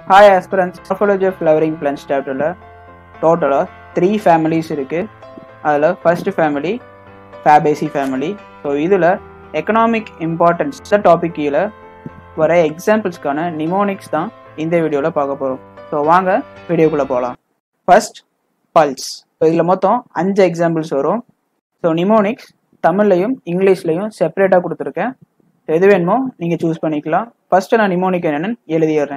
hi aspirants morphology of flowering plants சாப்டரில் டோட்டலாக three families இருக்குது அதில் first family Fabaceae family so இதில் எக்கனாமிக் இம்பார்ட்டன்ஸ் டாபிக் கீழே வர எக்ஸாம்பிள்ஸ்க்கான நிமோனிக்ஸ் தான் இந்த வீடியோவில் பார்க்க போகிறோம் ஸோ வாங்க வீடியோக்குள்ளே போகலாம் ஃபர்ஸ்ட் பல்ஸ் ஸோ இதில் மொத்தம் அஞ்சு எக்ஸாம்பிள்ஸ் வரும் ஸோ நிமோனிக்ஸ் தமிழ்லையும் இங்கிலீஷ்லையும் செப்பரேட்டாக கொடுத்துருக்கேன் எது வேணுமோ நீங்கள் சூஸ் பண்ணிக்கலாம் ஃபர்ஸ்ட் நான் நிமோனிக் என்னன்னு எழுதிடுறேன்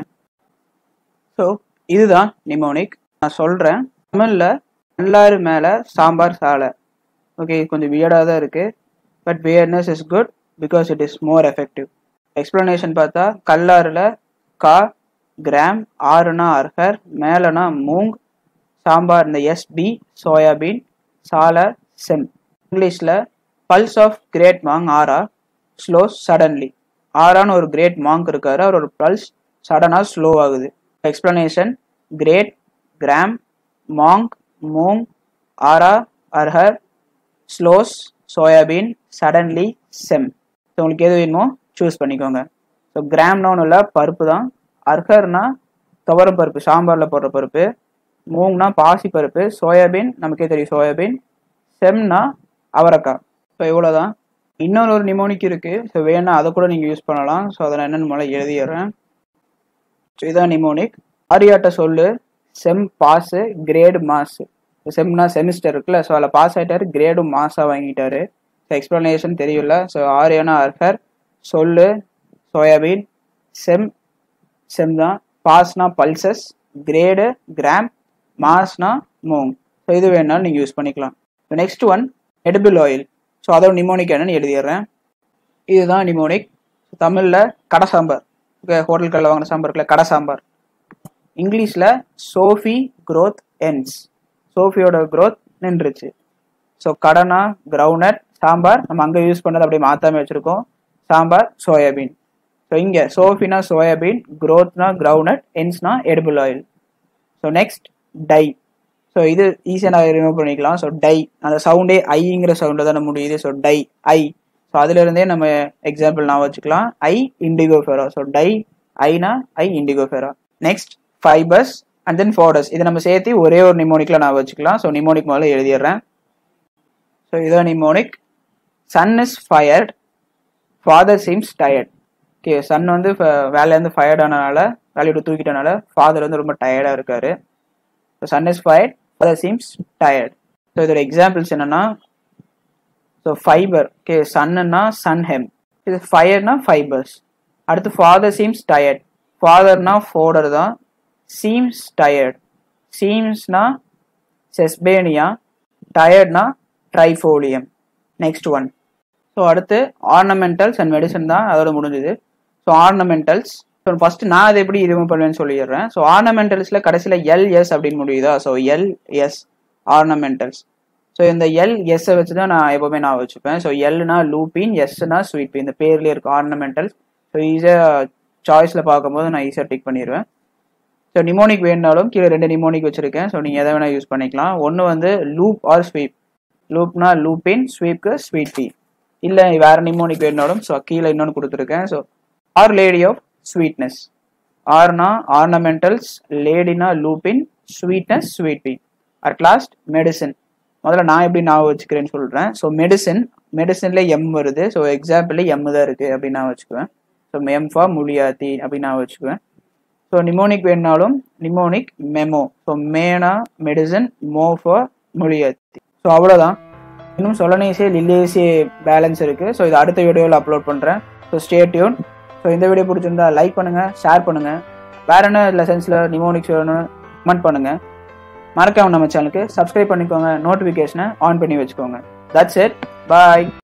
ஸோ இதுதான் நிமோனிக் நான் சொல்கிறேன் தமிழில் எல்லாரு மேலே சாம்பார் சாலை ஓகே கொஞ்சம் வியர்டாக தான் இருக்குது but weirdness is good because it is more effective explanation பார்த்தா கல்லாறில் கா கிராம் ஆறுனா அர்ஹர் மேலனா மூங் சாம்பார் இந்த எஸ்பி சோயாபீன் சாலை செம் இங்கிலீஷில் பல்ஸ் ஆஃப் கிரேட் மாங் ஆரா ஸ்லோஸ் சடன்லி ஆரான்னு ஒரு கிரேட் மாங்க் இருக்காரு அவரோட பல்ஸ் சடனாக ஸ்லோ ஆகுது explanation great gram monk moong aura arhar slows soyabean suddenly sem so உங்களுக்கு எது வேணுமோ சூஸ் பண்ணிக்கோங்க ஸோ கிராம்னா ஒன்றும் இல்லை பருப்பு தான் அர்ஹர்னா துவரம் பருப்பு சாம்பாரில் போடுற பருப்பு மூங்னா பாசி பருப்பு சோயாபீன் நமக்கே தெரியும் சோயாபீன் செம்னா அவரைக்காய் ஸோ இவ்வளோதான் இன்னொரு ஒரு நிமோனிக் இருக்குது ஸோ வேணா அதை கூட நீங்கள் யூஸ் பண்ணலாம் ஸோ அதை நான் என்னென்னு முதல்ல எழுதிடுறேன் ஸோ இதான் நிமோனிக் ஆரியாட்ட சொல்லு செம் பாஸு கிரேடு மாசு செம்னா செமிஸ்டர் இருக்குல்ல ஸோ அதில் பாஸ் ஆகிட்டாரு கிரேடும் மாஸாக வாங்கிட்டாரு ஸோ எக்ஸ்ப்ளனேஷன் தெரியல ஸோ ஆரியானா அர்ஹர் சொல்லு சோயாபீன் செம் செம் தான் பாஸ்னா பல்சஸ் கிரேடு கிராம் மாஸ்னா மூங் ஸோ இது வேணாலும் நீங்கள் யூஸ் பண்ணிக்கலாம் next one edible oil so அதோட நிமோனிக் என்னன்னு எழுதிடுறேன் இதுதான் நிமோனிக் தமிழில் கடை சாம்பார் ஓகே ஹோட்டல்களில் வாங்கின சாம்பார் இருக்குல்ல கடை சாம்பார் இங்கிலீஷில் சோஃபி க்ரோத் என்ஸ் சோஃபியோட க்ரோத் நின்றுச்சு ஸோ கடனா கிரவுனட் சாம்பார் நம்ம அங்கே யூஸ் பண்ணது அப்படியே மாற்றாம வச்சுருக்கோம் சாம்பார் சோயாபீன் ஸோ இங்கே சோஃபினா சோயாபீன் க்ரோத்னா கிரவுனட் என்ஸ்னா edible oil so next dye so இது ஈஸியாக நான் ரிமூவ் பண்ணிக்கலாம் ஸோ டை அந்த சவுண்டே ஐங்கிற சவுண்டில் தானே முடியுது ஸோ டை ஐ ஸோ அதுலேருந்தே நம்ம எக்ஸாம்பிள் நான் வச்சுக்கலாம் I Indigofera so dye ஐனா I Indigofera next fibres and then fodders இதை நம்ம சேர்த்து ஒரே ஒரு நிமோனிக்கில் நான் வச்சுக்கலாம் ஸோ நிமோனிக் முதல்ல எழுதிடுறேன் ஸோ இதான் mnemonic son is fired father seems tired okay son வந்து வேலையிலேருந்து ஃபயர்ட் ஆனனால வேலையை விட்டு தூக்கிட்டனால ஃபாதர் வந்து ரொம்ப டயர்டாக இருக்காரு so son is fired father seems tired so இதோட எக்ஸாம்பிள்ஸ் என்னன்னா ஸோ ஃபைபர் ஓகே சன்னுன்னா சன் ஹெம் இது ஃபயர்னா ஃபைபர்ஸ் அடுத்து ஃபாதர் சீம்ஸ் டயர்ட் ஃபாதர்னா ஃபோடர் தான் சீம்ஸ் டயர்ட் சீம்ஸ்னா செஸ்பேனியா டயர்ட்னா ட்ரைஃபோலியம் நெக்ஸ்ட் ஒன் ஸோ அடுத்து ஆர்னமெண்டல்ஸ் அண்ட் மெடிசன் தான் அதோட முடிஞ்சது ஸோ ஆர்னமெண்டல்ஸ் ஸோ ஃபர்ஸ்ட் நான் அதை எப்படி ரிமூவ் பண்ணுவேன்னு சொல்லிடுறேன் ஸோ ஆர்னமெண்டல்ஸில் கடைசியில் எல்எஸ் அப்படின்னு முடியுதா ஸோ எல்எஸ் ஆர்னமெண்டல்ஸ் ஸோ இந்த எல் எஸ்ஸை வச்சு தான் நான் எப்போவுமே நான் வச்சுப்பேன் ஸோ எல்னா லூப்பின் எஸ்னா ஸ்வீட் பீன் இந்த பேர்லேயே இருக்கும் ஆர்னமெண்டல்ஸ் ஸோ ஈஸியாக சாய்ஸில் பார்க்கும்போது நான் ஈஸியாக டிக் பண்ணிடுவேன் ஸோ நிமோனிக் வேணுனாலும் கீழே ரெண்டு நிமோனிக் வச்சுருக்கேன் ஸோ நீங்கள் எதை வேணால் யூஸ் பண்ணிக்கலாம் ஒன்று வந்து லூப் ஆர் ஸ்வீப் லூப்னா லூப்பின் ஸ்வீப்க்கு ஸ்வீட் பீ இல்லை வேறு நிமோனிக் வேணுனாலும் ஸோ கீழே இன்னொன்று கொடுத்துருக்கேன் so R lady of sweetness ஆர்னா ஆர்னமெண்டல்ஸ் லேடினா lupin sweetness sweet pea at last medicine முதல்ல நான் எப்படி நான் வச்சுக்கிறேன்னு சொல்கிறேன் ஸோ மெடிசன் மெடிசன்ல எம் வருது ஸோ எக்ஸாம்பிள் எம் தான் இருக்குது அப்படின்னு நான் வச்சுக்குவேன் ஸோ எம் ஃபார் முலியாத்தி அப்படின்னு நான் வச்சுக்குவேன் ஸோ நிமோனிக் வேணுனாலும் நிமோனிக் மெமோ ஸோ மேனா medicine mo for mulethi so அவ்வளோதான் இன்னும் சொலனேசியே லில்லேசியே பேலன்ஸ் இருக்குது ஸோ இது அடுத்த வீடியோவில் அப்லோட் பண்ணுறேன் ஸோ ஸ்டே டியூன் ஸோ இந்த வீடியோ பிடிச்சிருந்தா லைக் பண்ணுங்கள் ஷேர் பண்ணுங்கள் வேற என்ன லெசன்ஸில் நிமோனிக்ஸ் வேணும் கமெண்ட் பண்ணுங்கள் மறக்காம நம்ம சேனலுக்கு சப்ஸ்கிரைப் பண்ணிக்கோங்க நோட்டிஃபிகேஷனை ஆன் பண்ணி வச்சுக்கோங்க தட்ஸ் இட் பாய்